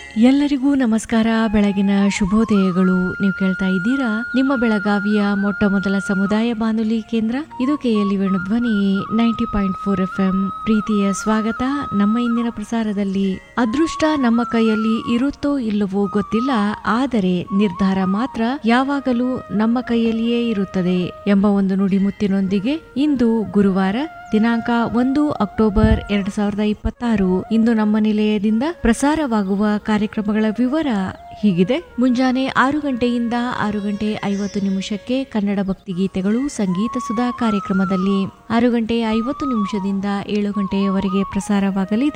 ಎಲ್ಲರಿಗೂ ನಮಸ್ಕಾರ ಬೆಳಗಿನ ಶುಭೋದಯಗಳು ನೀವು ಕೇಳ್ತಾ ಇದ್ದೀರಾ ನಿಮ್ಮ ಬೆಳಗಾವಿಯ ಮೊಟ್ಟ ಮೊದಲ ಸಮುದಾಯ ಬಾನುಲಿ ಕೇಂದ್ರ ಇದು KLE Venudhwani ninety point four F M ಪ್ರೀತಿಯ ಸ್ವಾಗತ ನಮ್ಮ ಇಂದಿನ ಪ್ರಸಾರದಲ್ಲಿ ಅದೃಷ್ಟ ನಮ್ಮ ಕೈಯಲ್ಲಿ ಇರುತ್ತೋ ಇಲ್ಲವೋ ಗೊತ್ತಿಲ್ಲ ಆದರೆ ನಿರ್ಧಾರ ಮಾತ್ರ ಯಾವಾಗಲೂ ನಮ್ಮ ಕೈಯಲ್ಲಿಯೇ ಇರುತ್ತದೆ ಎಂಬ ಒಂದು ನುಡಿಮುತ್ತಿನೊಂದಿಗೆ ಇಂದು ಗುರುವಾರ ದಿನಾಂಕ ಒಂದು ಅಕ್ಟೋಬರ್ ಎರಡ್ ಸಾವಿರದ ಇಪ್ಪತ್ತಾರು ಇಂದು ನಮ್ಮ ನಿಲಯದಿಂದ ಪ್ರಸಾರವಾಗುವ ಕಾರ್ಯಕ್ರಮಗಳ ವಿವರ ಹೀಗಿದೆ ಮುಂಜಾನೆ ಆರು ಗಂಟೆಯಿಂದ ಆರು ಗಂಟೆ ಐವತ್ತು ನಿಮಿಷಕ್ಕೆ ಕನ್ನಡ ಭಕ್ತಿಗೀತೆಗಳು ಸಂಗೀತ ಸುಧಾ ಕಾರ್ಯಕ್ರಮದಲ್ಲಿ ಆರು ಗಂಟೆ ಐವತ್ತು ನಿಮಿಷದಿಂದ ಏಳು ಗಂಟೆಯವರೆಗೆ ಪ್ರಸಾರವಾಗಲಿದೆ